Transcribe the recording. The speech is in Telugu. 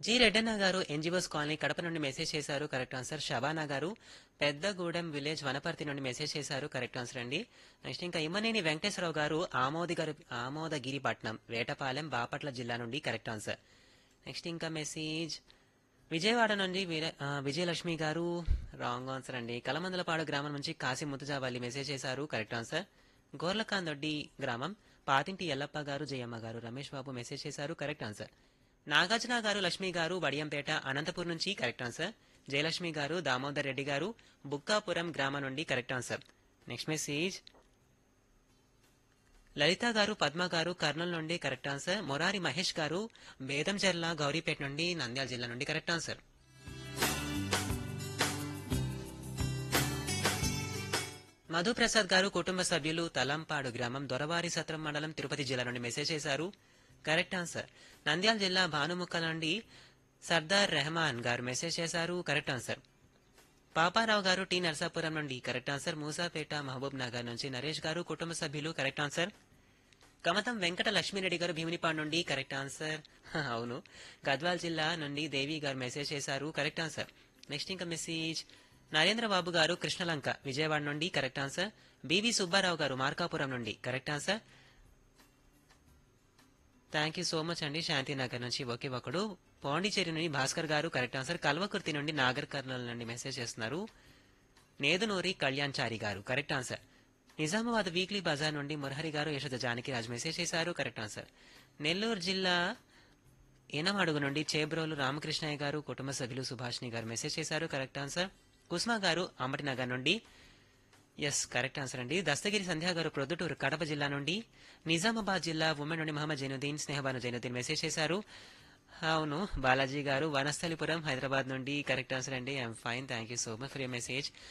జి రెడ్డన్న గారు ఎన్జిఓస్ కాలనీ కడప నుండి మెసేజ్ చేశారు కరెక్ట్ ఆన్సర్ షబానా గారు పెద్దగూడెం విలేజ్ వనపర్తి నుండి మెసేజ్ చేశారు కరెక్ట్ ఆన్సర్ అండి నెక్స్ట్ ఇంకా ఇమ్మనేని వెంకటేశ్వరరావు గారు ఆమోది గారు ఆమోదగిరిపట్నం వేటపాలెం బాపట్ల జిల్లా నుండి కరెక్ట్ ఆన్సర్ నెక్స్ట్ ఇంకా మెసేజ్ విజయవాడ నుండి వీర- ఆ, విజయలక్ష్మి గారు రాంగ్ ఆన్సర్ అండి కలమందలపాడు గ్రామం నుంచి కాశీ ముతుజావల్లి మెసేజ్ చేశారు కరెక్ట్ ఆన్సర్ గోర్లకాందొడ్డి గ్రామం పాతింటి ఎల్లప్ప గారు జయమ్మ గారు రమేష్ బాబు మెసేజ్ చేశారు కరెక్ట్ ఆన్సర్ నాగార్జున గారు లక్ష్మి గారు వడియంపేట అనంతపూర్ నుంచి కరెక్ట్ ఆన్సర్ జయలక్ష్మి గారు దామోదర్ రెడ్డి గారు బుక్కాపురం గ్రామం నుండి correct answer next message Lalitha గారు పద్మ గారు కర్నూలు నుండి కరెక్ట్ ఆన్సర్ మొరారి మహేష్ గారు బేదంచెర్ల గౌరీపేట నుండి నంద్యాల జిల్లా నుండి కరెక్ట్ ఆన్సర్ మధుప్రసాద్ గారు కుటుంబ సభ్యులు తలంపాడు గ్రామం దొరవారి సత్రం మండలం తిరుపతి జిల్లా నుండి మెసేజ్ చేశారు కరెక్ట్ ఆన్సర్ నంద్యాల జిల్లా భానుముక్క నుండి సర్దార్ రెహమాన్ గారు మెసేజ్ చేశారు కరెక్ట్ ఆన్సర్ పాపారావు గారు టి నరసాపురం నుండి correct answer Moosapet Mahabubnagar నుంచి నరేష్ గారు కుటుంబ సభ్యులు కరెక్ట్ ఆన్సర్ కమతం వెంకట లక్ష్మీరెడ్డి గారు భీమునిపాడు నుండి కరెక్ట్ ఆన్సర్ హ, అవును గద్వాల్ జిల్లా నుండి దేవి గారు మెసేజ్ చేశారు కరెక్ట్ ఆన్సర్ నెక్స్ట్ ఇంకా మెసేజ్ నరేంద్ర బాబు గారు కృష్ణలంక విజయవాడ నుండి కరెక్ట్ ఆన్సర్ బివి సుబ్బారావు గారు మార్కాపురం నుండి correct answer thank you so much అండి శాంతినగర్ నుంచి ఒకే ఒకడు పాండిచేరి నుండి భాస్కర్ గారు కరెక్ట్ ఆన్సర్ కల్వకుర్తి నుండి నాగర్ కర్నూలు నుండి మెసేజ్ చేస్తున్నారు నేదునూరి కళ్యాణ్ చారి గారు correct answer Nizamabad weekly bazaar నుండి మురహరి గారు యశోద జానకి రాజ్ మెసేజ్ చేశారు కరెక్ట్ ఆన్సర్ నెల్లూరు జిల్లా ఈనమడుగు నుండి చేబ్రోలు రామకృష్ణయ్య గారు కుటుంబ సభ్యులు సుభాష్ని గారు మెసేజ్ చేశారు కరెక్ట్ ఆన్సర్ కుస్మా గారు అంబటి నగర్ నుండి ఎస్ కరెక్ట్ ఆన్సర్ అండి దస్తగిరి సంధ్య గారు ప్రొద్దుటూరు కడప జిల్లా నుండి నిజామాబాద్ జిల్లా ఉమెన్ నుండి మహమ్మద్ జైనుద్దీన్ స్నేహబాను జైనుద్దీన్ మెసేజ్ చేశారు అవును బాలాజీ గారు వనస్థలిపురం హైదరాబాద్ నుండి కరెక్ట్ ఆన్సర్ అండి I'm fine thank you so much for your message